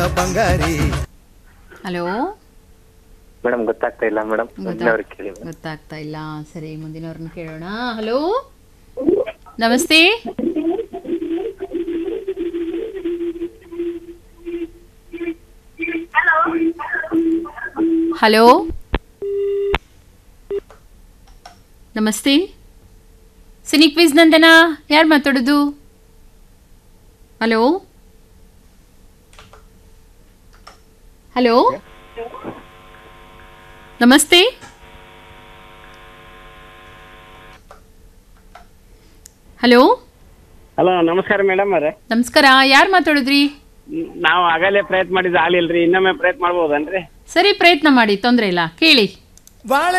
ಬಂಗಾರಿ hello madam ಗೊತ್ತಾಗ್ತಾ ಇಲ್ಲ ಮೇಡಮ್ ಮುಂದಿನವ್ರಿಗೆ ಕೇಳಿ madam. ಗೊತ್ತಾಗ್ತಾ ಇಲ್ಲ ಸರಿ ಮುಂದಿನವ್ರನ್ನ ಕೇಳೋಣ ಹಲೋ ನಮಸ್ತೆ ಹಲೋ ನಮಸ್ತೆ ಸಿನಿ ಕ್ವಿಜ್ ನಂದನ ಯಾರು ಮಾತಾಡೋದು ಹಲೋ ಹಲೋ ನಮಸ್ತೆ ಹಲೋ ಹಲೋ ನಮಸ್ಕಾರ ಮೇಡಮ್ ಅವರೇ ನಮಸ್ಕಾರ ಯಾರು ಮಾತಾಡಿದ್ರಿ ನಾವು ಆಗಲೇ ಪ್ರಯತ್ನ ಮಾಡಿದ್ದು ಆಗ್ಲಿಲ್ರಿ ಇನ್ನೊಮ್ಮೆ ಪ್ರಯತ್ನ ಮಾಡ್ಬೋದನ್ರಿ ಸರಿ ಪ್ರಯತ್ನ ಮಾಡಿ ತೊಂದರೆ ಇಲ್ಲ ಕೇಳಿ ಬಾಳೆ